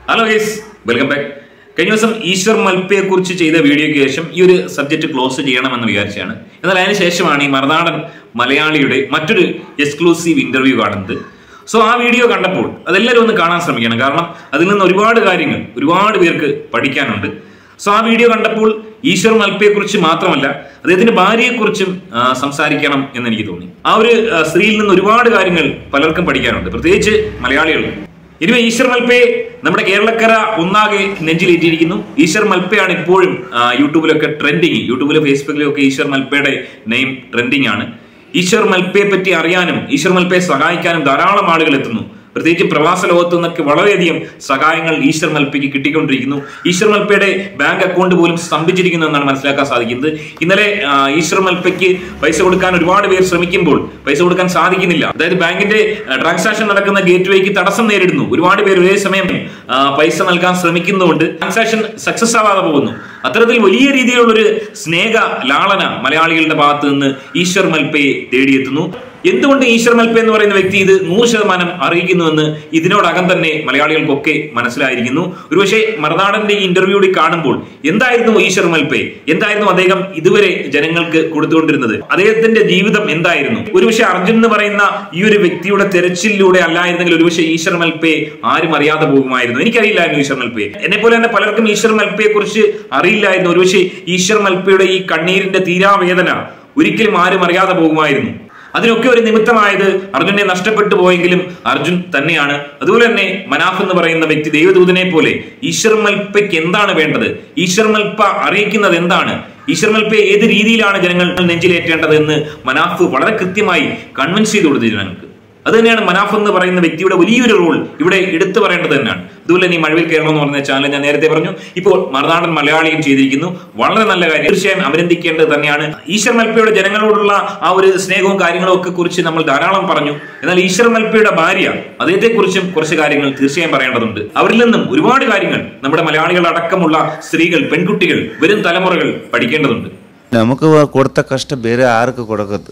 Hello guys welcome back കഴിഞ്ഞ ദിവസം ഈശ്വർ മൽപ്പയെ കുറിച്ച് ചെയ്ത വീഡിയോയ്ക്ക് ശേഷം ഈ ഒരു സബ്ജക്ട് ക്ലോസ് ചെയ്യണമെന്ന് വിചാരിച്ചാണ് എന്നാൽ അതിന് ശേഷമാണ് ഈ മറുനാടൻ മലയാളിയുടെ മറ്റൊരു എക്സ്ക്ലൂസീവ് ഇന്റർവ്യൂ കാണുന്നത് സോ ആ വീഡിയോ കണ്ടപ്പോൾ അതെല്ലാവരും ഒന്ന് കാണാൻ ശ്രമിക്കണം കാരണം അതിൽ നിന്ന് ഒരുപാട് കാര്യങ്ങൾ ഒരുപാട് പേർക്ക് പഠിക്കാനുണ്ട് സോ ആ വീഡിയോ കണ്ടപ്പോൾ ഈശ്വർ മൽപ്പയെ കുറിച്ച് മാത്രമല്ല അദ്ദേഹത്തിന്റെ ഭാര്യയെക്കുറിച്ചും ആ, സംസാരിക്കണം എന്ന് എനിക്ക് തോന്നി ആ ഒരു ആ, സ്ത്രീയിൽ നിന്ന് ഒരുപാട് കാര്യങ്ങൾ പലർക്കും പഠിക്കാനുണ്ട് പ്രത്യേകിച്ച് മലയാളികൾക്ക് ഇനിവേ ഈശ്വർ മൽപ്പയെ നമ്മുടെ കേരളക്കര ഒന്നാകെ നെഞ്ചിലേറ്റിയിരിക്കുന്നു ഈശ്വർ മൽപ്പയാണ് ഇപ്പോഴും ആ, യൂട്യൂബിലൊക്കെ ട്രെൻഡിങ് യൂട്യൂബിലും ഫേസ്ബുക്കിലും ഒക്കെ ഈശ്വർ മൽപ്പയുടെ നെയിം ട്രെൻഡിങ് ആണ് ഈശ്വർ മൽപ്പയെ പറ്റി അറിയാനും ഈശ്വർ മൽപ്പയെ സഹായിക്കാനും ധാരാളം ആളുകൾ എത്തുന്നു പ്രത്യേകിച്ച് പ്രവാസ ലോകത്തു നിന്നൊക്കെ വളരെയധികം സഹായങ്ങൾ ഈശ്വർ മൽപ്പയ്ക്ക് കിട്ടിക്കൊണ്ടിരിക്കുന്നു ഈശ്വർ മൽപ്പയുടെ ബാങ്ക് അക്കൗണ്ട് പോലും സ്തംഭിച്ചിരിക്കുന്നു എന്നാണ് മനസ്സിലാക്കാൻ സാധിക്കുന്നത് ഇന്നലെ ആ, ഈശ്വർ മൽപ്പയ്ക്ക് പൈസ കൊടുക്കാൻ ഒരുപാട് പേർ ശ്രമിക്കുമ്പോൾ പൈസ കൊടുക്കാൻ സാധിക്കുന്നില്ല അതായത് ബാങ്കിന്റെ ട്രാൻസാക്ഷൻ നടക്കുന്ന ഗേറ്റ് വേക്ക് തടസ്സം നേരിടുന്നു ഒരുപാട് പേർ ഒരേ സമയം ആ, പൈസ നൽകാൻ ശ്രമിക്കുന്നതുകൊണ്ട് ട്രാൻസാക്ഷൻ സക്സസ് ആവാതെ പോകുന്നു അത്തരത്തിൽ വലിയ രീതിയിലുള്ള ഒരു സ്നേഹ ലാളന മലയാളികളുടെ ഭാഗത്ത് നിന്ന് ഈശ്വർ മൽപ്പയെ തേടിയെത്തുന്നു എന്തുകൊണ്ട് ഈശ്വർ മൽപ്പ എന്ന് പറയുന്ന വ്യക്തി ഇത് നൂറ് ശതമാനം അറിയിക്കുന്നുവെന്ന് ഇതിനോടകം തന്നെ മലയാളികൾക്കൊക്കെ മനസ്സിലായിരിക്കുന്നു ഒരുപക്ഷെ മറുനാടന്റെ ഈ ഇന്റർവ്യൂ കൂടി കാണുമ്പോൾ എന്തായിരുന്നു ഈശ്വർ മൽപ്പെ എന്തായിരുന്നു അദ്ദേഹം ഇതുവരെ ജനങ്ങൾക്ക് കൊടുത്തുകൊണ്ടിരുന്നത് അദ്ദേഹത്തിന്റെ ജീവിതം എന്തായിരുന്നു ഒരുപക്ഷെ അർജുൻ എന്ന് പറയുന്ന ഈ ഒരു വ്യക്തിയുടെ തെരച്ചിലൂടെ അല്ലായിരുന്നെങ്കിൽ ഒരുപക്ഷെ ഈശ്വർ മൽപ്പെ ആരും അറിയാതെ പോകുമായിരുന്നു എനിക്കറിയില്ലായിരുന്നു ഈശ്വർ മൽപ്പെ എന്നെ പോലെ തന്നെ പലർക്കും ഈശ്വർ മൽപ്പയെ കുറിച്ച് അറിയില്ലായിരുന്നു ഒരുപക്ഷെ ഈശ്വർ മൽപ്പയുടെ ഈ കണ്ണീരിന്റെ തീരാവേദന ഒരിക്കലും ആരും അറിയാതെ പോകുമായിരുന്നു അതിനൊക്കെ ഒരു നിമിത്തമായത് അർജുനെ നഷ്ടപ്പെട്ടു പോയെങ്കിലും അർജുൻ തന്നെയാണ് അതുപോലെ തന്നെ മനാഫ് എന്ന് പറയുന്ന വ്യക്തി ദൈവദൂതനെ പോലെ ഈശ്വർ മൽപ്പയ്ക്ക് എന്താണ് വേണ്ടത് ഈശ്വർ മൽപ്പ അറിയിക്കുന്നത് എന്താണ് ഈശ്വർ മൽപ്പയെ ഏത് രീതിയിലാണ് ജനങ്ങൾ നെഞ്ചിലേറ്റേണ്ടത് എന്ന് മനാഫ് വളരെ കൃത്യമായി കൺവിൻസ് ചെയ്ത് കൊടുത്തു ജനങ്ങൾക്ക് അത് തന്നെയാണ് മനാഫ് എന്ന് പറയുന്ന വ്യക്തിയുടെ വലിയൊരു റോൾ ഇവിടെ എടുത്തു പറയേണ്ടത് തന്നെയാണ് അതുപോലെ തന്നെ ഈ മഴവിൽ കേരളം എന്ന് പറഞ്ഞ ചാനൽ ഞാൻ നേരത്തെ പറഞ്ഞു ഇപ്പോൾ മറുനാടൻ മലയാളിയും ചെയ്തിരിക്കുന്നു വളരെ നല്ല കാര്യം തീർച്ചയായും അഭിനന്ദിക്കേണ്ടത് തന്നെയാണ് ഈശ്വർ മൽപ്പയുടെ ജനങ്ങളോടുള്ള ആ ഒരു സ്നേഹവും കാര്യങ്ങളും ഒക്കെ കുറിച്ച് നമ്മൾ ധാരാളം പറഞ്ഞു എന്നാൽ ഈശ്വർ മൽപ്പയുടെ ഭാര്യ അദ്ദേഹത്തെ കുറിച്ചും കുറച്ച് കാര്യങ്ങൾ തീർച്ചയായും പറയേണ്ടതുണ്ട് അവരിൽ നിന്നും ഒരുപാട് കാര്യങ്ങൾ നമ്മുടെ മലയാളികൾ അടക്കമുള്ള സ്ത്രീകൾ പെൺകുട്ടികൾ വരും തലമുറകൾ പഠിക്കേണ്ടതുണ്ട് നമുക്ക് കൊടുത്ത ಕಷ್ಟ ಬೇರೆ ಆರ್ಕು ಕೊಡಕತ್ತು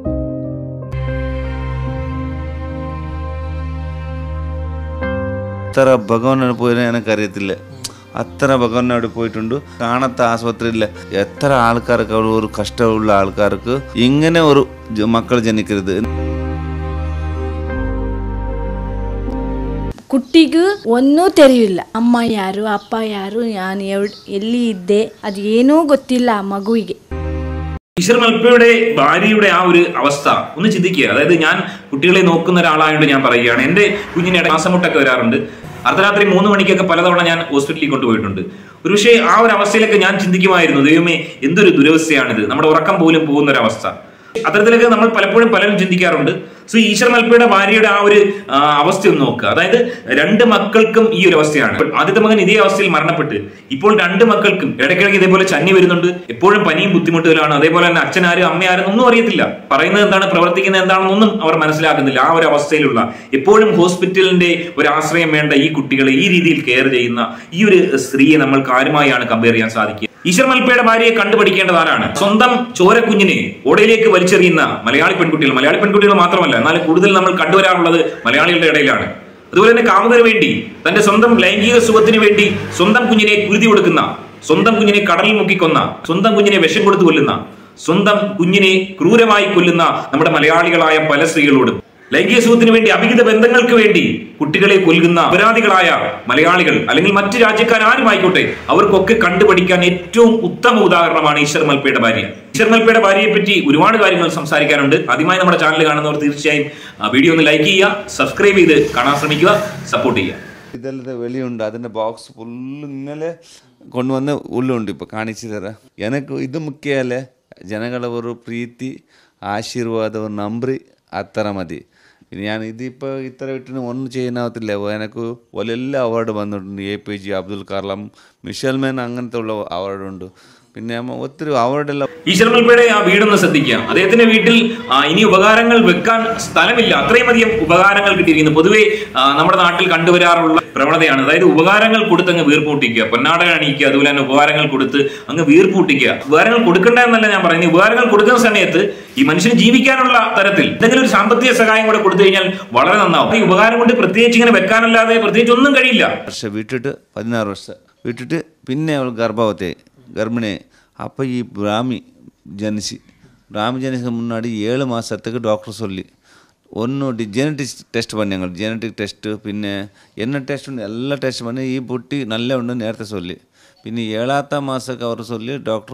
അത്ര ഭഗവാനോട് പോയി എനിക്കറിയത്തില്ല അത്ര ഭഗവാനോട് പോയിട്ടുണ്ട് കാണാത്ത ആശുപത്രിയില്ല എത്ര ആൾക്കാർക്ക് അവിടെ ഒരു കഷ്ടമുള്ള ആൾക്കാർക്ക് ഇങ്ങനെ ഒരു ജ- മക്കൾ ജനിക്കരുത് ಕುಟ್ಟಿಗೂ ಒಂದೂ ತೆರೆಯಿಲ್ಲ ಅಮ್ಮ ಯಾರು ಅಪ್ಪ ಯಾರು ನಾನು ಎವ್ ಎಲ್ಲಿ ಇದ್ದೆ ಅದು ಏನೂ ಗೊತ್ತಿಲ್ಲ ಆ ಮಗುವಿಗೆ ഈശ്വർ മൽപ്പയുടെ ഭാര്യയുടെ ആ ഒരു അവസ്ഥ ഒന്ന് ചിന്തിക്കുക അതായത് ഞാൻ കുട്ടികളെ നോക്കുന്ന ഒരാളായതുകൊണ്ട് ഞാൻ പറയുകയാണ് എന്റെ കുഞ്ഞിന് ഇട ശ്വാസമുട്ടൊക്കെ വരാറുണ്ട് അർദ്ധരാത്രി മൂന്ന് മണിക്കൊക്കെ പലതവണ ഞാൻ ഹോസ്പിറ്റലിൽ കൊണ്ടുപോയിട്ടുണ്ട് ഒരുപക്ഷെ ആ ഒരു അവസ്ഥയിലൊക്കെ ഞാൻ ചിന്തിക്കുമായിരുന്നു ദൈവമേ എന്തൊരു ദുരവസ്ഥയാണിത് നമ്മുടെ ഉറക്കം പോലും പോകുന്ന ഒരു അവസ്ഥ അത്തരത്തിലൊക്കെ നമ്മൾ പലപ്പോഴും പലരും ചിന്തിക്കാറുണ്ട് സോ ഈശ്വർ മൽപ്പയുടെ ഭാര്യയുടെ ആ ഒരു ആ, അവസ്ഥ ഒന്ന് നോക്കുക അതായത് രണ്ട് മക്കൾക്കും ഈ ഒരു അവസ്ഥയാണ് ഇപ്പോൾ ആദ്യത്തെ മകൻ ഇതേ അവസ്ഥയിൽ മരണപ്പെട്ട് ഇപ്പോൾ രണ്ട് മക്കൾക്കും ഇടയ്ക്കിടയ്ക്ക് ഇതേപോലെ ചന്നി വരുന്നുണ്ട് എപ്പോഴും പനിയും ബുദ്ധിമുട്ടുകളാണ് അതേപോലെ തന്നെ അച്ഛനാരും അമ്മയാരും ഒന്നും അറിയത്തില്ല പറയുന്നത് എന്താണ് പ്രവർത്തിക്കുന്നത് എന്താണെന്നൊന്നും അവർ മനസ്സിലാക്കുന്നില്ല ആ ഒരു അവസ്ഥയിലുള്ള എപ്പോഴും ഹോസ്പിറ്റലിന്റെ ഒരു ആശ്രയം വേണ്ട ഈ കുട്ടികളെ ഈ രീതിയിൽ കെയർ ചെയ്യുന്ന ഈ ഒരു സ്ത്രീയെ നമ്മൾക്ക് ആരുമായാണ് കമ്പയർ ചെയ്യാൻ സാധിക്കുക ഈശ്വർ മൽപ്പയുടെ ഭാര്യയെ കണ്ടുപഠിക്കേണ്ടത് ആരാണ് സ്വന്തം ചോരക്കുഞ്ഞിനെ ഓടയിലേക്ക് വലിച്ചെറിയുന്ന മലയാളി പെൺകുട്ടികൾ മലയാളി പെൺകുട്ടികൾ മാത്രമല്ല എന്നാൽ കൂടുതൽ നമ്മൾ കണ്ടുവരാറുള്ളത് മലയാളികളുടെ ഇടയിലാണ് അതുപോലെ തന്നെ കാമുകന് വേണ്ടി തന്റെ സ്വന്തം ലൈംഗിക സുഖത്തിന് വേണ്ടി സ്വന്തം കുഞ്ഞിനെ കുരുതി കൊടുക്കുന്ന സ്വന്തം കുഞ്ഞിനെ കടലിൽ മുക്കിക്കൊന്ന സ്വന്തം കുഞ്ഞിനെ വിഷം കൊടുത്തു കൊല്ലുന്ന സ്വന്തം കുഞ്ഞിനെ ക്രൂരമായി കൊല്ലുന്ന നമ്മുടെ മലയാളികളായ പല സ്ത്രീകളോടും ലൈംഗിക സുഖത്തിന് വേണ്ടി അഭിഹിത ബന്ധങ്ങൾക്ക് വേണ്ടി കുട്ടികളെ കൊല്ലുന്ന അപരാധികളായ മലയാളികൾ അല്ലെങ്കിൽ മറ്റു രാജ്യക്കാരും അവർക്കൊക്കെ കണ്ടുപഠിക്കാൻ ഏറ്റവും ഉത്തമ ഉദാഹരണമാണ് ഈശ്വർ മൽപ്പയുടെ ഭാര്യ ഈശ്വർ മൽപ്പയുടെ ഭാര്യയെ പറ്റി ഒരുപാട് കാര്യങ്ങൾ സംസാരിക്കാനുണ്ട് ആദ്യമായി നമ്മുടെ ചാനൽ കാണുന്നവർ തീർച്ചയായും ആ വീഡിയോ ഒന്ന് ലൈക്ക് ചെയ്യുക സബ്സ്ക്രൈബ് ചെയ്ത് കാണാൻ ശ്രമിക്കുക സപ്പോർട്ട് ചെയ്യുക ಇದಲ್ಲದೆ വെളിയുണ്ട് അതിൻ്റെ ബോക്സ് ഫുള്ള് ഇന്നലെ കൊണ്ടുവന്ന് ഉള്ളുണ്ട് ഇപ്പോൾ കാണിച്ചു തരാം എനക്ക് ഇത് മുഖ്യമല്ലേ ಜನಗಳ ഒരു ಪ್ರೀತಿ ಆಶೀರ್ವಾದ ഒരു ನಂಬ್ರಿ അത്ര മതി പിന്നെ ഞാൻ ഇതിപ്പോൾ ഇത്ര വിട്ടിന് ഒന്നും ചെയ്യാനാവത്തില്ല എനിക്ക് ഒലെല്ലാം അവാർഡ് വന്നിട്ടുണ്ട് A P J Abdul Kalam missile man അങ്ങനത്തെ ഉള്ള അവാർഡുണ്ട് പിന്നെ നമ്മ ഒത്തിരി അവാർഡെല്ലാം ഈശ്വർ മൽപ്പയുടെ ആ വീടൊന്ന് ശ്രദ്ധിക്കുക അദ്ദേഹത്തിന്റെ വീട്ടിൽ ആ, ഇനി ഉപകാരങ്ങൾ വെക്കാൻ സ്ഥലമില്ല അത്രയും അധികം ഉപകാരങ്ങൾ കിട്ടിയിരിക്കുന്നു പൊതുവെ ആ, നമ്മുടെ നാട്ടിൽ കണ്ടുവരാറുള്ള പ്രവണതയാണ് അതായത് ഉപകാരങ്ങൾ കൊടുത്ത് അങ്ങ് വീർപ്പൂട്ടിക്കുക പൊന്നാട അണിയിക്കുക അതുപോലെ തന്നെ ഉപകാരങ്ങൾ കൊടുത്ത് അങ്ങ് വീർപ്പൂട്ടിക്കുക ഉപകാരങ്ങൾ കൊടുക്കണ്ട എന്നല്ല ഞാൻ പറയുന്നത് ഉപകാരങ്ങൾ കൊടുക്കുന്ന സമയത്ത് ഈ മനുഷ്യന് ജീവിക്കാനുള്ള തരത്തിൽ എന്തെങ്കിലും ഒരു സാമ്പത്തിക സഹായം കൂടെ കൊടുത്തു കഴിഞ്ഞാൽ വളരെ നന്നാവും ഈ ഉപകാരം കൊണ്ട് പ്രത്യേകിച്ച് ഇങ്ങനെ വെക്കാനല്ലാതെ പ്രത്യേകിച്ച് ഒന്നും കഴിയില്ല ವರ್ಷ ಬಿಟ್ಟಿಟ್ಟು ಹದಿನಾರು ವರ್ಷ ಬಿಟ್ಟಿಟ್ಟು ಪಿನ್ನೆ ಅವಳು ಗರ್ಭವತಿ ಗರ್ಭಿಣಿ அப்போ ಈ ಬ್ರಾಹ್ಮಿ ಜನಿಸಿ ಬ್ರಾಹ್ಮಿ ಜನಿಸಿದ ಮುನ್ನಾಡಿ ಏಳು മാസത്തേക്ക് ഡോക്ടർ சொல்லி ഒന്ന് ഡി ജനറ്റിക് ടെസ്റ്റ് பண்ணி ഞങ്ങൾ ജനറ്റിക് ടെസ്റ്റ് പിന്നെ എന്ന ടെസ്റ്റ് ഉണ്ട് എല്ലാ ടെസ്റ്റ് பண்ணி ഈ പൊട്ടി നല്ല ഉണ്ട് നേരത്തെ சொல்லி പിന്നെ ഏഴാമത്തെ മാസമൊക്കെ അവർ சொல்லி ഡോക്ടർ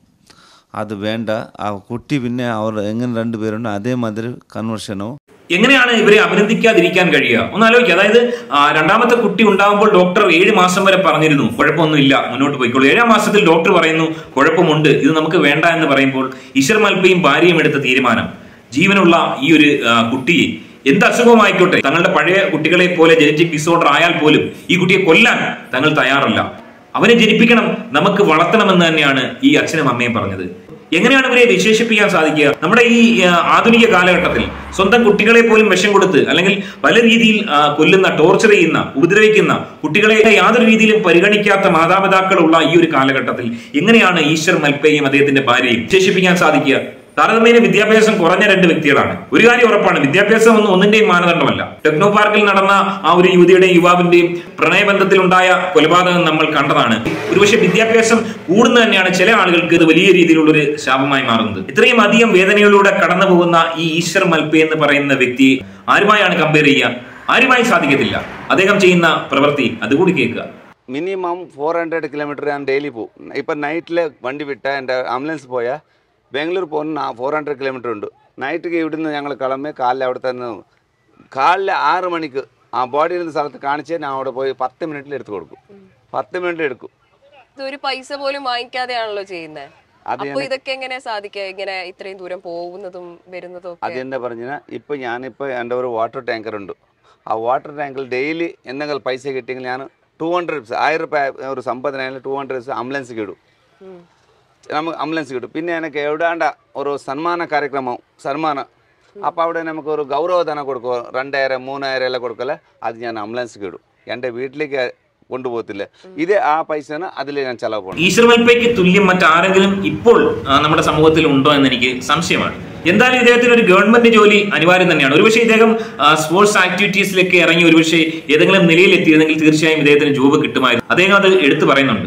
അത് വേണ്ട ആ കുട്ടി പിന്നെ അവർ എങ്ങനെ രണ്ട് പേരുണ്ട് അതേമാതിരി കൺവേർഷനോ എങ്ങനെയാണ് ഇവരെ അഭിനന്ദിക്കാതിരിക്കാൻ കഴിയുക ഒന്ന് ആലോചിക്കുക അതായത് ആ, രണ്ടാമത്തെ കുട്ടി ഉണ്ടാകുമ്പോൾ ഡോക്ടർ ഏഴ് മാസം വരെ പറഞ്ഞിരുന്നു കുഴപ്പമൊന്നുമില്ല മുന്നോട്ട് പോയിക്കോളൂ ഏഴാം മാസത്തിൽ ഡോക്ടർ പറയുന്നു കുഴപ്പമുണ്ട് ഇത് നമുക്ക് വേണ്ട എന്ന് പറയുമ്പോൾ ഈശ്വർ മൽപ്പയും ഭാര്യയും എടുത്ത തീരുമാനം ജീവനുള്ള ഈ ഒരു ആ, കുട്ടിയെ എന്ത് അസുഖമായിക്കോട്ടെ തങ്ങളുടെ പഴയ കുട്ടികളെ പോലെ ജനറ്റിക് ഡിസോർഡർ ആയാൽ പോലും ഈ കുട്ടിയെ കൊല്ലാൻ തങ്ങൾ തയ്യാറല്ല അവനെ ജനിപ്പിക്കണം നമുക്ക് വളർത്തണമെന്ന് തന്നെയാണ് ഈ അച്ഛനും അമ്മയും പറഞ്ഞത് എങ്ങനെയാണ് ഇവരെ വിശേഷിപ്പിക്കാൻ സാധിക്കുക നമ്മുടെ ഈ ആ, ആധുനിക കാലഘട്ടത്തിൽ സ്വന്തം കുട്ടികളെ പോലും വിഷം കൊടുത്ത് അല്ലെങ്കിൽ പല രീതിയിൽ ആ, കൊല്ലുന്ന ടോർച്ചർ ചെയ്യുന്ന ഉപദ്രവിക്കുന്ന കുട്ടികളെ യാതൊരു രീതിയിലും പരിഗണിക്കാത്ത മാതാപിതാക്കളുള്ള ഈ ഒരു കാലഘട്ടത്തിൽ എങ്ങനെയാണ് ഈശ്വർ മൽപ്പയും അദ്ദേഹത്തിന്റെ ഭാര്യയും വിശേഷിപ്പിക്കാൻ സാധിക്കുക താരതമ്യേന വിദ്യാഭ്യാസം കുറഞ്ഞ രണ്ട് വ്യക്തികളാണ് ഒരു കാര്യം ഉറപ്പാണ് വിദ്യാഭ്യാസം ഒന്നും ഒന്നിന്റെയും മാനദണ്ഡമല്ല ടെക്നോ പാർക്കിൽ നടന്ന ആ ഒരു യുവതിയുടെയും യുവാവിന്റെയും പ്രണയബന്ധത്തിലുണ്ടായ കൊലപാതകം നമ്മൾ കണ്ടതാണ് ഒരുപക്ഷെ വിദ്യാഭ്യാസം കൂടുന്ന തന്നെയാണ് ചില ആളുകൾക്ക് ഇത് വലിയ രീതിയിലുള്ള ഒരു ശാപമായി മാറുന്നത് ഇത്രയും അധികം വേദനകളിലൂടെ കടന്നു പോകുന്ന ഈ ഈശ്വർ മൽപ്പെ എന്ന് പറയുന്ന വ്യക്തിയെ ആരുമായാണ് കമ്പയർ ചെയ്യുക ആരുമായി സാധിക്കത്തില്ല അദ്ദേഹം ചെയ്യുന്ന പ്രവൃത്തി അതുകൂടി കേൾക്കുക മിനിമം ഫോർ ഹൺഡ്രഡ് കിലോമീറ്റർ ഞാൻ ഡെയിലി പോകും ഇപ്പം നൈറ്റിൽ വണ്ടി വിട്ട എൻ്റെ ആംബുലൻസ് പോയാൽ ബാംഗ്ലൂർ പോകുന്ന ഫോർ ഹൺഡ്രഡ് കിലോമീറ്റർ ഉണ്ട് നൈറ്റ് ഇവിടുന്ന് ഞങ്ങൾ കിളമ്പി കാലിൽ അവിടെ തന്നെ കാലിൽ ആറ് മണിക്ക് ആ ബോഡി ഇരുന്ന സ്ഥലത്ത് കാണിച്ച് ഞാൻ അവിടെ പോയി പത്ത് മിനിറ്റിൽ എടുത്ത് കൊടുക്കും പത്ത് മിനിറ്റ് എടുക്കും ഇതൊരു പൈസ പോലും വാങ്ങിക്കാതെയാണല്ലോ ചെയ്യുന്നത് അത് അപ്പൊ ഇതൊക്കെ എങ്ങനെ സാധിക്കുക ഇങ്ങനെ ഇത്രയും ദൂരം പോകുന്നതും വരുന്നതും ഒക്കെ അത് എന്താ പറഞ്ഞാൽ ഇപ്പം ഞാനിപ്പോൾ എൻ്റെ ഒരു വാട്ടർ ടാങ്കർ ഉണ്ട് ആ വാട്ടർ ടാങ്കിൽ ഡെയിലി എന്തെങ്കിലും പൈസ കിട്ടിയെങ്കിൽ ഞാൻ ടു ഹൺഡ്രഡ് റുപ്പീസ് ആയിരം റുപ്യ ഒരു സമ്പത്തിനായാലും ടു ഹൺഡ്രഡ് റുപ്പീസ് ആംബുലൻസ് കിടും ഉം. നമുക്ക് ആംബുലൻസ് കിട്ടും പിന്നെ എനിക്ക് എവിടാണ്ട ഒരു സന്മാന ಕಾರ್ಯಕ್ರಮ സന്മാന അപ്പോൾ അവിടെ നമുക്ക് ഒരു ഗൗരവധന കൊടുക്കുക രണ്ടായിരം മൂന്നായിരം എല്ലാം കൊടുക്കല അത് ഞാൻ ആംബുലൻസ് ഇടും എൻ്റെ വീട്ടിലേക്ക് കൊണ്ടുപോകത്തില്ല ഇത് ആ പൈസന് അതിൽ ഞാൻ ചെലവ് പോകണം ഈശ്വർ മൽപ്പയ്ക്ക് തുല്യം മറ്റാരെങ്കിലും ഇപ്പോൾ ആ, നമ്മുടെ സമൂഹത്തിൽ ഉണ്ടോ എന്ന് എനിക്ക് സംശയമാണ് എന്തായാലും ഇദ്ദേഹത്തിന് ഒരു ഗവൺമെന്റ് ജോലി അനിവാര്യം തന്നെയാണ് ഒരുപക്ഷെ ഇദ്ദേഹം ആ, സ്പോർട്സ് ആക്ടിവിറ്റീസിലൊക്കെ ഇറങ്ങി ഒരുപക്ഷെ ഏതെങ്കിലും നിലയിൽ എത്തിയിരുന്നെങ്കിൽ തീർച്ചയായും ഇദ്ദേഹത്തിന് ജോബ് കിട്ടുമായിരുന്നു അദ്ദേഹം അത് എടുത്തു പറയുന്നുണ്ട്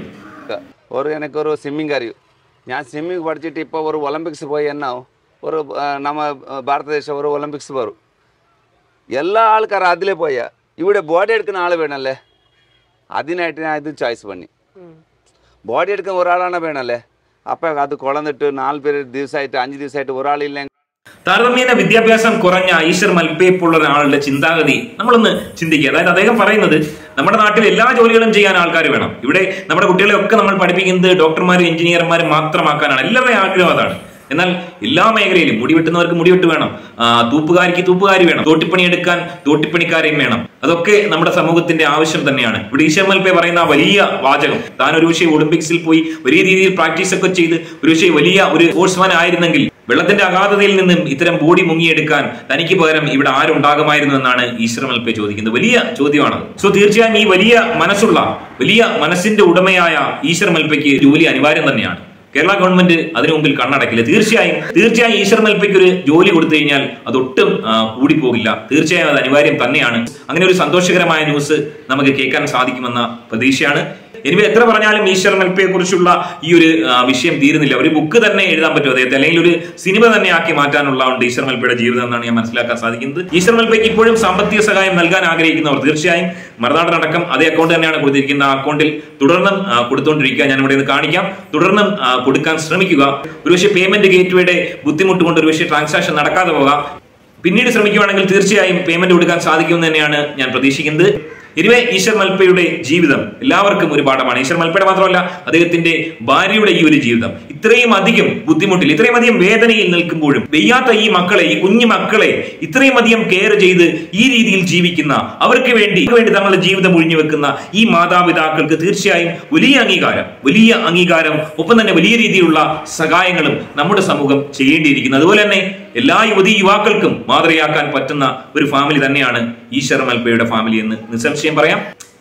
ഒരു എനിക്ക് ഒരു സ്വിമ്മിങ് അറിയും ഞാൻ സ്വിമ്മിങ് പഠിച്ചിട്ട് ഇപ്പോൾ ഒരു ഒളിമ്പിക്സ് പോയി എന്നാ ഒരു ಆ, ನಮ್ಮ ಭಾರತ ದೇಶ ഒരു ഒളിമ്പിക്സ് വരും എല്ലാ ആൾക്കാരും അതിലേ പോയാ ഇവിടെ ബോഡി എടുക്കുന്ന ആൾ വേണമല്ലേ അതിനായിട്ട് ഞാൻ ഇത് ചോയ്സ് പണി ഉം. ബോഡി എടുക്കുന്ന ഒരാളാണ് വേണമല്ലേ അപ്പം അത് കുളന്നിട്ട് നാല് പേര് ദിവസമായിട്ട് അഞ്ച് ദിവസമായിട്ട് ഒരാളില്ല താരതമ്യേന വിദ്യാഭ്യാസം കുറഞ്ഞ ഈശ്വർ മൽപ്പയെപ്പോലുള്ള ഒരാളുടെ ചിന്താഗതി നമ്മളൊന്ന് ചിന്തിക്കുക അതായത് അദ്ദേഹം പറയുന്നത് നമ്മുടെ നാട്ടിൽ എല്ലാ ജോലികളും ചെയ്യാൻ ആൾക്കാർ വേണം ഇവിടെ നമ്മുടെ കുട്ടികളെ ഒക്കെ നമ്മൾ പഠിപ്പിക്കുന്നത് ഡോക്ടർമാരും എഞ്ചിനീയർമാരും മാത്രമാക്കാനാണ് എല്ലാവരുടെയും ആഗ്രഹം അതാണ് എന്നാൽ എല്ലാ മേഖലയിലും മുടി വെട്ടുന്നവർക്ക് മുടി വെട്ട് വേണം ആ, തൂപ്പുകാരിക്ക് തൂപ്പുകാരി വേണം തോട്ടിപ്പണി എടുക്കാൻ തോട്ടിപ്പണിക്കാരെയും വേണം അതൊക്കെ നമ്മുടെ സമൂഹത്തിന്റെ ആവശ്യം തന്നെയാണ് ഇവിടെ ഈശ്വർ മൽപ്പെ പറയുന്ന ആ വലിയ വാചകം താൻ ഒരു പക്ഷേ ഒളിമ്പിക്സിൽ പോയി വലിയ രീതിയിൽ പ്രാക്ടീസ് ഒക്കെ ചെയ്ത് ഒരു പക്ഷേ വലിയ ഒരു സ്പോർട്സ്മാൻ ആയിരുന്നെങ്കിൽ വെള്ളത്തിന്റെ അഗാധതയിൽ നിന്നും ഇത്തരം ബോഡി മുങ്ങിയെടുക്കാൻ തനിക്ക് പകരം ഇവിടെ ആരുണ്ടാകുമായിരുന്നു എന്നാണ് ഈശ്വർ മൽപ്പെ ചോദിക്കുന്നത് വലിയ ചോദ്യമാണ് സോ തീർച്ചയായും ഈ വലിയ മനസ്സുള്ള വലിയ മനസ്സിന്റെ ഉടമയായ ഈശ്വർ മൽപ്പയ്ക്ക് ജോലി അനിവാര്യം തന്നെയാണ് കേരള ഗവൺമെന്റ് അതിനു മുമ്പിൽ കണ്ണടക്കില്ല തീർച്ചയായും തീർച്ചയായും ഈശ്വർ മൽപ്പയ്ക്ക് ഒരു ജോലി കൊടുത്തു കഴിഞ്ഞാൽ അതൊട്ടും ആ, കൂടിപ്പോകില്ല തീർച്ചയായും അത് അനിവാര്യം തന്നെയാണ് അങ്ങനെ ഒരു സന്തോഷകരമായ ന്യൂസ് നമുക്ക് കേൾക്കാൻ സാധിക്കുമെന്ന പ്രതീക്ഷയാണ് എനിവേ എത്ര പറഞ്ഞാലും ഈശ്വർ മൽപ്പയെ കുറിച്ചുള്ള ഈ ഒരു ആ, വിഷയം തീരുന്നില്ല ഒരു ബുക്ക് തന്നെ എഴുതാൻ പറ്റും അദ്ദേഹത്തെ അല്ലെങ്കിൽ ഒരു സിനിമ തന്നെ ആക്കി മാറ്റാനുള്ള ഉണ്ട് ഈശ്വർ മൽപ്പയുടെ ജീവിതം എന്നാണ് ഞാൻ മനസ്സിലാക്കാൻ സാധിക്കുന്നത് ഈശ്വർ മൽപ്പയ്ക്ക് ഇപ്പോഴും സാമ്പത്തിക സഹായം നൽകാൻ ആഗ്രഹിക്കുന്നവർ തീർച്ചയായും മറുനാടനടക്കം അതേ അക്കൗണ്ട് തന്നെയാണ് കൊടുത്തിരിക്കുന്നത് ആ അക്കൗണ്ടിൽ തുടർന്നും ആ, കൊടുത്തുകൊണ്ടിരിക്കുക ഞാൻ ഇവിടെ നിന്ന് കാണിക്കാം തുടർന്നും ആ, കൊടുക്കാൻ ശ്രമിക്കുക ഒരുപക്ഷെ പേയ്മെന്റ് ഗേറ്റ്വേയുടെ ബുദ്ധിമുട്ട് കൊണ്ട് ഒരുപക്ഷെ ട്രാൻസാക്ഷൻ നടക്കാതെ പോകാം പിന്നീട് ശ്രമിക്കുകയാണെങ്കിൽ തീർച്ചയായും പേയ്മെന്റ് കൊടുക്കാൻ സാധിക്കുമെന്ന് തന്നെയാണ് ഞാൻ പ്രതീക്ഷിക്കുന്നത് ഇനിവേ ഈശ്വർ മൽപ്പയുടെ ജീവിതം എല്ലാവർക്കും ഒരു പാഠമാണ് ഈശ്വർ മൽപ്പയുടെ മാത്രമല്ല അദ്ദേഹത്തിന്റെ ഭാര്യയുടെ ഈ ഒരു ജീവിതം ഇത്രയും അധികം ബുദ്ധിമുട്ടിൽ ഇത്രയും അധികം വേദനയിൽ നിൽക്കുമ്പോഴും വെയ്യാത്ത ഈ മക്കളെ ഈ കുഞ്ഞു മക്കളെ ഇത്രയും അധികം കെയർ ചെയ്ത് ഈ രീതിയിൽ ജീവിക്കുന്ന അവർക്ക് വേണ്ടി അവർക്ക് വേണ്ടി തങ്ങളുടെ ജീവിതം ഒഴിഞ്ഞു വെക്കുന്ന ഈ മാതാപിതാക്കൾക്ക് തീർച്ചയായും വലിയ അംഗീകാരം വലിയ അംഗീകാരം ഒപ്പം തന്നെ വലിയ രീതിയിലുള്ള സഹായങ്ങളും നമ്മുടെ സമൂഹം ചെയ്യേണ്ടിയിരിക്കുന്നു അതുപോലെ തന്നെ എല്ലാ യുവതി യുവാക്കൾക്കും മാതൃകയാക്കാൻ പറ്റുന്ന ഒരു ഫാമിലി തന്നെയാണ് ഈശ്വർ മൽപ്പയുടെ ഫാമിലി എന്ന് നിസ്സംശയം പറയാം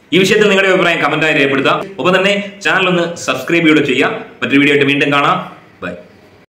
ഈ വിഷയത്തിൽ നിങ്ങളുടെ അഭിപ്രായം കമന്റായി രേഖപ്പെടുത്താം ഒപ്പം തന്നെ ചാനൽ ഒന്ന് സബ്സ്ക്രൈബ് ചെയ്യുക ചെയ്യുക മറ്റൊരു വീഡിയോ ആയിട്ട് വീണ്ടും കാണാം ബൈ